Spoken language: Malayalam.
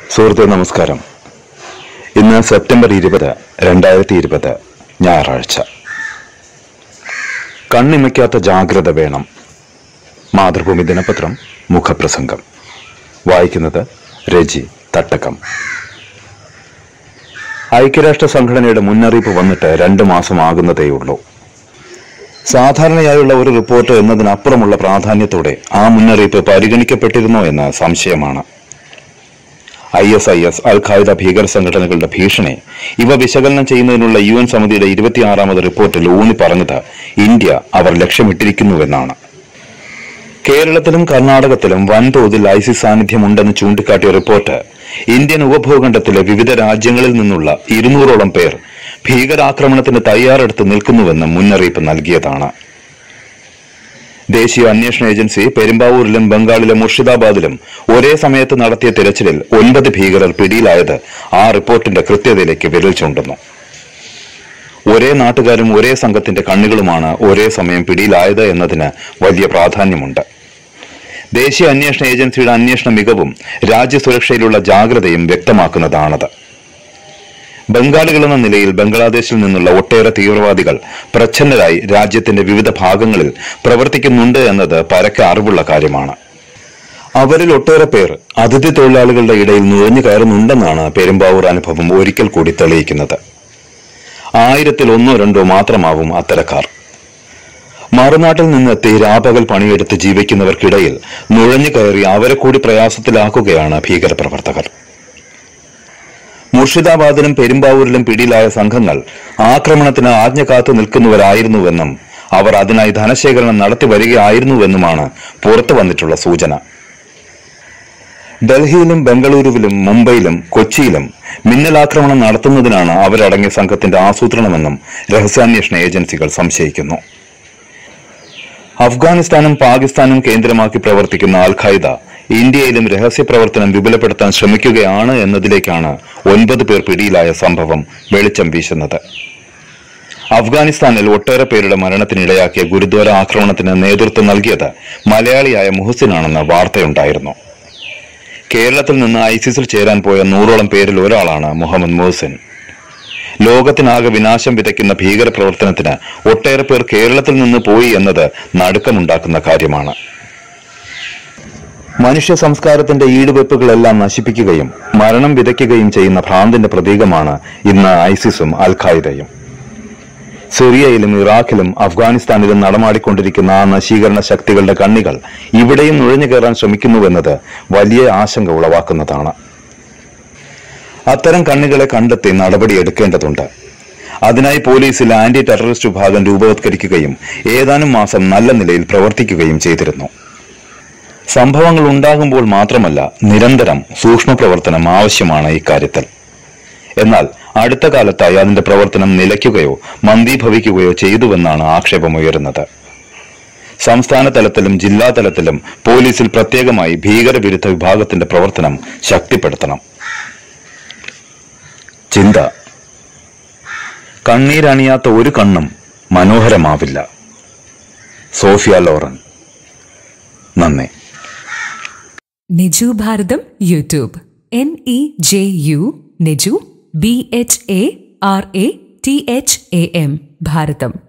സുഹൃത്തെ നമസ്കാരം ഇന്ന് സെപ്റ്റംബർ ഇരുപത് രണ്ടായിരത്തി ഇരുപത് ഞായറാഴ്ച കണ്ണിമയ്ക്കാത്ത ജാഗ്രത വേണം മാതൃഭൂമി ദിനപത്രം മുഖപ്രസംഗം വായിക്കുന്നത് രജി തട്ടക്കം ഐക്യരാഷ്ട്ര സംഘടനയുടെ മുന്നറിയിപ്പ് വന്നിട്ട് രണ്ട് മാസമാകുന്നതേയുള്ളൂ സാധാരണയായുള്ള ഒരു റിപ്പോർട്ട് എന്നതിനപ്പുറമുള്ള പ്രാധാന്യത്തോടെ ആ മുന്നറിയിപ്പ് പരിഗണിക്കപ്പെട്ടിരുന്നോ എന്ന് സംശയമാണ് I S I S Al Qaeda ഭീകര സംഘടനകളുടെ ഭീഷണി ഇവ വിശകലനം ചെയ്യുന്നതിനുള്ള യു എൻ സമിതിയുടെ ഇരുപത്തിയാറാമത് റിപ്പോർട്ടിൽ ഊന്നി പറഞ്ഞത് ഇന്ത്യ അവർ ലക്ഷ്യമിട്ടിരിക്കുന്നുവെന്നാണ് കേരളത്തിലും കർണാടകത്തിലും വൻതോതിൽ ഐസിസ് സാന്നിധ്യമുണ്ടെന്ന് ചൂണ്ടിക്കാട്ടിയ റിപ്പോർട്ട് ഇന്ത്യൻ ഉപഭൂഖണ്ഡത്തിലെ വിവിധ രാജ്യങ്ങളിൽ നിന്നുള്ള ഇരുന്നൂറോളം പേർ ഭീകരാക്രമണത്തിന് തയ്യാറെടുത്ത് നിൽക്കുന്നുവെന്ന് മുന്നറിയിപ്പ് നൽകിയതാണ് ദേശീയ അന്വേഷണ ഏജൻസി പെരുമ്പാവൂരിലും ബംഗാളിലെ മുർഷിദാബാദിലും ഒരേ സമയത്ത് നടത്തിയ തിരച്ചിലിൽ ഒൻപത് ഭീകരർ പിടിയിലായത് ആ റിപ്പോർട്ടിന്റെ കൃത്യതയിലേക്ക് വിരൽ ചൂണ്ടുന്നു ഒരേ നാട്ടുകാരും ഒരേ സംഘത്തിന്റെ കണ്ണുകളുമാണ് ഒരേ സമയം പിടിയിലായത് എന്നതിന് വലിയ പ്രാധാന്യമുണ്ട് ദേശീയ അന്വേഷണ ഏജൻസിയുടെ അന്വേഷണ മികവും രാജ്യസുരക്ഷയിലുള്ള ജാഗ്രതയും വ്യക്തമാക്കുന്നതാണത് ബംഗാളികൾ എന്ന നിലയിൽ ബംഗ്ലാദേശിൽ നിന്നുള്ള ഒട്ടേറെ തീവ്രവാദികൾ പ്രച്ഛന്നരായി രാജ്യത്തിന്റെ വിവിധ ഭാഗങ്ങളിൽ പ്രവർത്തിക്കുന്നുണ്ട് എന്നത് പരക്കെ അറിവുള്ള കാര്യമാണ് അവരിൽ ഒട്ടേറെ പേർ അതിഥി തൊഴിലാളികളുടെ ഇടയിൽ നുഴഞ്ഞു കയറുന്നുണ്ടെന്നാണ് പെരുമ്പാവൂർ അനുഭവം ഒരിക്കൽ കൂടി തെളിയിക്കുന്നത് ആയിരത്തിൽ ഒന്നോ രണ്ടോ മാത്രമാവും അത്തരക്കാർ മറുനാട്ടിൽ നിന്നെത്തി രാപകൽ പണിയെടുത്ത് ജീവിക്കുന്നവർക്കിടയിൽ നുഴഞ്ഞു കയറി അവരെ കൂടി പ്രയാസത്തിലാക്കുകയാണ് ഭീകരപ്രവർത്തകർ മുർഷിദാബാദിലും പെരുമ്പാവൂരിലും പിടിയിലായ സംഘങ്ങൾ ആക്രമണത്തിന് ആജ്ഞ കാത്തു നിൽക്കുന്നവരായിരുന്നുവെന്നും അവർ അതിനായി ധനശേഖരണം നടത്തി വരികയായിരുന്നുവെന്നുമാണ് പുറത്തു വന്നിട്ടുള്ള സൂചന ഡൽഹിയിലും ബംഗളൂരുവിലും മുംബൈയിലും കൊച്ചിയിലും മിന്നലാക്രമണം നടത്തുന്നതിനാണ് അവരടങ്ങിയ സംഘത്തിന്റെ ആസൂത്രണമെന്നും രഹസ്യാന്വേഷണ ഏജൻസികൾ സംശയിക്കുന്നു അഫ്ഗാനിസ്ഥാനും പാകിസ്ഥാനും കേന്ദ്രമാക്കി പ്രവർത്തിക്കുന്ന അൽ ഖൈദ ഇന്ത്യയിലും രഹസ്യ പ്രവർത്തനം വിപുലപ്പെടുത്താൻ ശ്രമിക്കുകയാണ് എന്നതിലേക്കാണ് ഒൻപത് പേർ പിടിയിലായ സംഭവം വെളിച്ചം വീശുന്നത് അഫ്ഗാനിസ്ഥാനിൽ ഒട്ടേറെ പേരുടെ മരണത്തിനിടയാക്കിയ ഗുരുദ്വാര ആക്രമണത്തിന് നേതൃത്വം നൽകിയത് മലയാളിയായ മുഹസിനാണെന്ന് വാർത്തയുണ്ടായിരുന്നു കേരളത്തിൽ നിന്ന് ഐസിസിൽ ചേരാൻ പോയ നൂറോളം പേരിൽ ഒരാളാണ് മുഹമ്മദ് മുഹസിൻ ലോകത്തിനാകെ വിനാശം വിതയ്ക്കുന്ന ഭീകരപ്രവർത്തനത്തിന് ഒട്ടേറെ പേർ കേരളത്തിൽ നിന്ന് പോയി എന്നത് നടുക്കമുണ്ടാക്കുന്ന കാര്യമാണ് മനുഷ്യ സംസ്കാരത്തിന്റെ ഈടുവെപ്പുകളെല്ലാം നശിപ്പിക്കുകയും മരണം വിതയ്ക്കുകയും ചെയ്യുന്ന ഭ്രാന്തിന്റെ പ്രതീകമാണ് ഇന്ന് ഐസിസും അൽ ഖായിദയും സിറിയയിലും ഇറാഖിലും അഫ്ഗാനിസ്ഥാനിലും നടമാടിക്കൊണ്ടിരിക്കുന്ന ആ നശീകരണ ശക്തികളുടെ കണ്ണികൾ ഇവിടെയും നുഴഞ്ഞു കയറാൻ ശ്രമിക്കുന്നുവെന്നത് വലിയ ആശങ്ക ഉളവാക്കുന്നതാണ് അത്തരം കണ്ണികളെ കണ്ടെത്തി നടപടിയെടുക്കേണ്ടതുണ്ട് അതിനായി പോലീസിൽ ആന്റി ടെററിസ്റ്റ് വിഭാഗം രൂപവത്കരിക്കുകയും ഏതാനും മാസം നല്ല നിലയിൽ പ്രവർത്തിക്കുകയും ചെയ്തിരുന്നു സംഭവങ്ങൾ ഉണ്ടാകുമ്പോൾ മാത്രമല്ല നിരന്തരം സൂക്ഷ്മ പ്രവർത്തനം ആവശ്യമാണ് ഇക്കാര്യത്തിൽ എന്നാൽ അടുത്ത കാലത്തായി അതിന്റെ പ്രവർത്തനം നിലയ്ക്കുകയോ മന്ദീഭവിക്കുകയോ ചെയ്തുവെന്നാണ് ആക്ഷേപമുയരുന്നത് സംസ്ഥാന തലത്തിലും ജില്ലാ തലത്തിലും പോലീസിൽ പ്രത്യേകമായി ഭീകരവിരുദ്ധ വിഭാഗത്തിന്റെ പ്രവർത്തനം ശക്തിപ്പെടുത്തണം ചിന്ത കണ്ണീരണിയാത്ത ഒരു കണ്ണും മനോഹരമാവില്ല സോഫിയ ലോറൻ നന്ദി Niju Bharatham YouTube N E J U Niju B H A R A T H A M Bharatam